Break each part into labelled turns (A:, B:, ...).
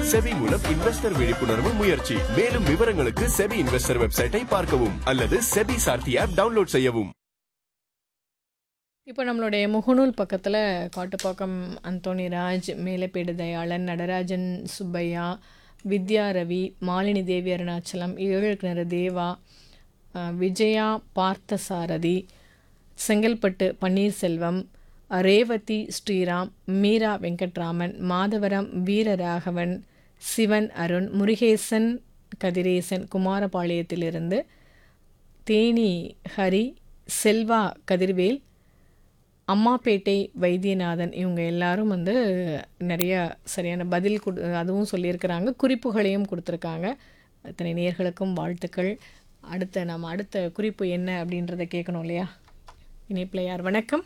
A: SEBI மூலம் investor விழிப்புணர்வு முயற்சி மேலும் விவரங்களுக்கு செபி இன்வெஸ்டர் வெப்சைட்டை பார்க்கவும் அல்லது செபி சார்த்தி ஆப் டவுன்லோட் செய்யவும்
B: இப்போ நம்மளுடைய முகநூல் பக்கத்தில் காட்டுப்பாக்கம் அந்தோணி ராஜ் மேலப்பேடு தயாளன் நடராஜன் சுப்பையா வித்யா ரவி மாலினி தேவி அருணாச்சலம் ஏழுக்கிணறு தேவா அஹ், விஜயா பார்த்தசாரதி செங்கல்பட்டு பன்னீர்செல்வம் ரேவதி ஸ்ரீராம் மீரா வெங்கட்ராமன் மாதவரம் வீரராகவன் சிவன் அருண் முருகேசன் கதிரேசன் குமாரபாளையத்திலிருந்து தேனி ஹரி செல்வா கதிர்வேல் அம்மாப்பேட்டை வைத்தியநாதன் இவங்க எல்லாரும் வந்து நிறைய சரியான பதில் கொடு அதுவும் சொல்லியிருக்கிறாங்க குறிப்புகளையும் கொடுத்துருக்காங்க அத்தனை நேர்களுக்கும் வாழ்த்துக்கள் அடுத்த நம்ம அடுத்த குறிப்பு என்ன அப்படின்றத கேட்கணும் இல்லையா இணைப்பில் யார் வணக்கம்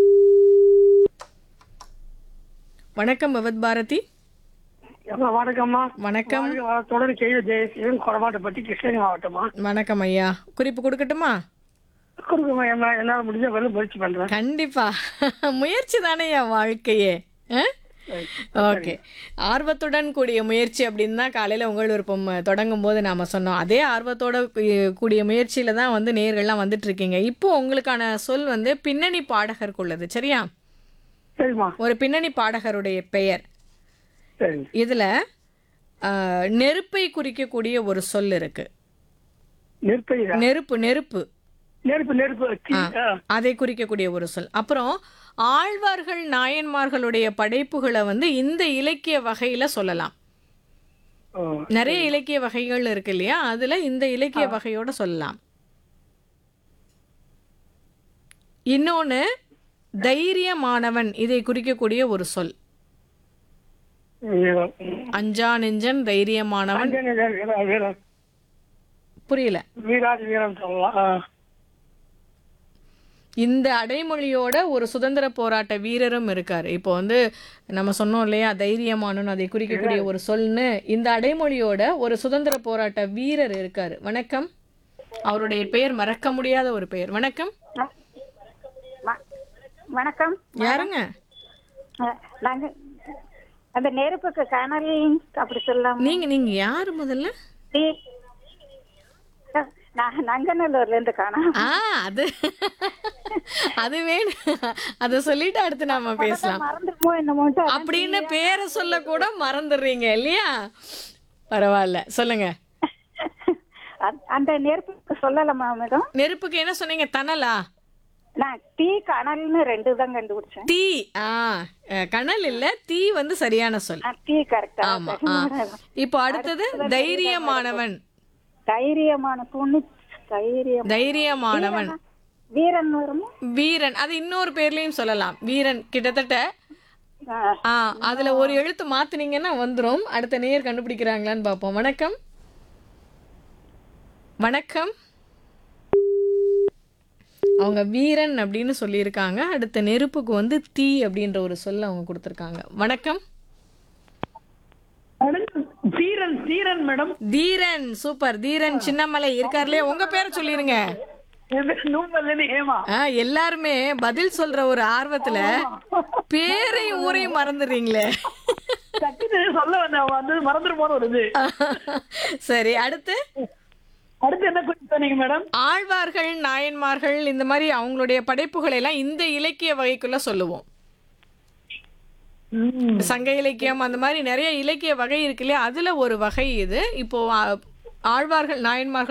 B: வணக்கம் பகவத் பாரதி
C: அம்மா வணக்கம்மா
B: வணக்கம்
C: வாழ்க வளத்துடன் கேள்வி ஜெயசீலன் கொடமாட்டப்பட்டி கிருஷ்ணகிரி மாவட்டமா
B: வணக்கம் ஐயா குறிப்பு கொடுக்கட்டுமா
C: கொடுக்குமா என்ன என்னால் முடிஞ்ச வேலை முயற்சி பண்றேன்
B: கண்டிப்பா முயற்சி தானே என் வாழ்க்கையே ஓகே ஆர்வத்துடன் கூடிய முயற்சி அப்படின்னு தான் காலையில் உங்கள் விருப்பம் தொடங்கும் போது நாம் சொன்னோம் அதே ஆர்வத்தோட கூ- கூடிய முயற்சியில் தான் வந்து நேர்கள்லாம் வந்துட்டு இருக்கீங்க இப்போ உங்களுக்கான சொல் வந்து பின்னணி பாடகருக்குள்ளது சரியா
C: சரிம்மா
B: ஒரு பின்னணி பாடகருடைய பெயர்
C: சரி
B: இதில் நெருப்பை குறிக்கக்கூடிய ஒரு சொல் இருக்கு
C: நெருப்பை
B: நெருப்பு நெருப்பு
C: நெருப்பு நெருப்பு தீ, ஆ.
B: அதை குறிக்கக்கூடிய ஒரு சொல் அப்புறம் ஆழ்வார்கள் நாயன்மார்களுடைய படைப்புகளை வந்து இந்த இலக்கிய வகையில சொல்லலாம்
C: ஓ,
B: நிறைய இலக்கிய வகைகள் இருக்கு இல்லையா அதுல இந்த இலக்கிய வகையோட சொல்லலாம் இன்னொன்னு தைரியமானவன் இதை குறிக்கக்கூடிய ஒரு சொல்
C: வீரம்.
B: அஞ்சா நெஞ்சன் தைரியமானவன்
C: அஞ்சனி வீர- வீரம்
B: புரியல
C: வீராதி வீரம் சொல்லலாம் ஆ.
B: இந்த அடைமொழியோட ஒரு சுதந்திர போராட்ட வீரரும் இருக்காரு இப்போ வந்து நம்ம சொன்னோம் இல்லையா தைரியமானவன் அதை குறிக்கக்கூடிய ஒரு சொல்னு இந்த அடைமொழியோட ஒரு சுதந்திர போராட்ட வீரர் இருக்காரு வணக்கம் அவருடைய பெயர் மறக்க முடியாத ஒரு பெயர் வணக்கம்
D: வ- வணக்கம்
B: யாருங்க
D: அஹ், நாங்க அந்த நெருப்புக்கு கனல் அப்படி சொல்லலாம்
B: நீங்க நீங்க யாரு முதல்ல
D: நான் நங்கநல்லூர்ல இருந்து காணோம்
B: ஆ அது அது வேணும் அதை சொல்லிட்டு அடுத்து நாம பேசலாம்
D: மறந்துருமோ என்னமோட்டு
B: அப்படின்னு பேரை சொல்ல கூட மறந்துடுறீங்க இல்லையா பரவாயில்ல சொல்லுங்க
D: அந்த- அந்த நெருப்புக்கு சொல்லலாமா மேடம்
B: நெருப்புக்கு என்ன சொன்னீங்க தணலா
D: நான் தீ கனல்னு ரெண்டு தான் கண்டுபிடிச்சேன்
B: தீ ஆ அஹ், கனல் இல்ல தீ வந்து சரியான சொல்
D: ஆ, தீ கரெக்டா
B: ஆமா ஆ. இப்போ அடுத்தது தைரியமானவன்
D: தைரியமான துணி தைரியம்
B: தைரியமானவன்
D: வீரன் வருமோ
B: வீரன் அது இன்னொரு பேர்லயும் சொல்லலாம் வீரன் கிட்டத்தட்ட
D: ஆ,
B: ஆ அதுல ஒரு எழுத்து மாத்துனீங்கன்னா வந்துரும் அடுத்த நேயர் கண்டுபிடிக்கிறாங்களான்னு பார்ப்போம் வணக்கம் வணக்கம் அவங்க வீரன் அப்படின்னு சொல்லியிருக்காங்க அடுத்த நெருப்புக்கு வந்து தீ அப்படின்ற ஒரு சொல்ல அவங்க கொடுத்துருக்காங்க வணக்கம்
C: madam, Dheeran Dheeran madam
B: Dheeran super Dheeran Chinnamalai இருக்கார்லயே உங்க பேரை சொல்லிருங்க
C: என் பேர் நூம்பல்லேருந்து ஹேமா
B: ஆ எல்லாருமே பதில் சொல்ற ஒரு ஆர்வத்துல பேரையும் ஊரையும் மறந்துடுறீங்களே
C: டக்குன்னு சொல்ல வந்தேன் வந்து மறந்துருமோன்னு ஒரு இது
B: சரி அடுத்து
C: அடுத்து என்ன குறிப்பு சொன்னீங்க மேடம்
B: ஆழ்வார்கள் நாயன்மார்கள் இந்த மாதிரி அவங்களுடைய படைப்புகளை எல்லாம் இந்த இலக்கிய வகைக்குள்ள சொல்லுவோம்
C: ம்.
B: சங்க இலக்கியம் அந்த மாதிரி நிறைய இலக்கிய வகை இருக்கு இல்லையா அதுல ஒரு வகை இது இப்போ ஆ- ஆழ்வார்கள் நாயன்மார்கள்